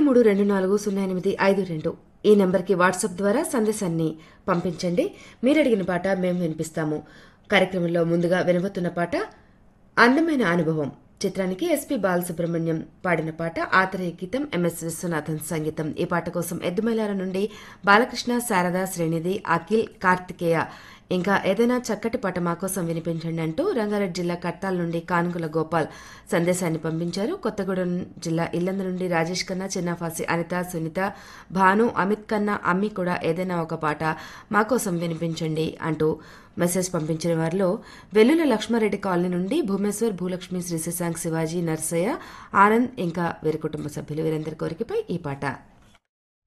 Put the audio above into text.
మూడు రెండు నాలుగు సున్నా ఎనిమిది ఐదు రెండు ఈ నెంబర్కి వాట్సాప్ ద్వారా సందేశాన్ని పంపించండి మీరు అడిగిన పాట మేము వినిపిస్తాము కార్యక్రమంలో ముందుగా వినబోతున్న పాట అందమైన అనుభవం చిత్రానికి ఎస్పి బాలసుబ్రహ్మణ్యం పాడిన పాట ఆతరేయ గీతం ఎంఎస్ విశ్వనాథన్ సంగీతం ఈ పాట కోసం ఎద్దుమైలార నుండి బాలకృష్ణ శారద శ్రేణిధి అఖిల్ కార్తికేయ ఇంకా ఏదైనా చక్కటి పాట మా కోసం వినిపించండి అంటూ రంగారెడ్డి జిల్లా కట్టాల నుండి కానుగుల గోపాల్ సందేశాన్ని పంపించారు కొత్తగూడెం జిల్లా ఇల్లంద నుండి రాజేష్ ఖన్నా చిన్నాఫాసి అనిత సునీత భాను అమిత్ ఖన్నా అమ్మి కూడా ఏదైనా ఒక పాట మా కోసం వినిపించండి అంటూ మెసేజ్ పంపించిన వారిలో వెల్లుల లక్ష్మారెడ్డి కాలనీ నుండి భూమేశ్వర్ భూలక్ష్మి శ్రీ శశాంక్ శివాజీ నర్సయ్య ఆనంద్ ఇంకా వీరి కుటుంబ సభ్యులు వీరందరి కోరికపై ఈ పాట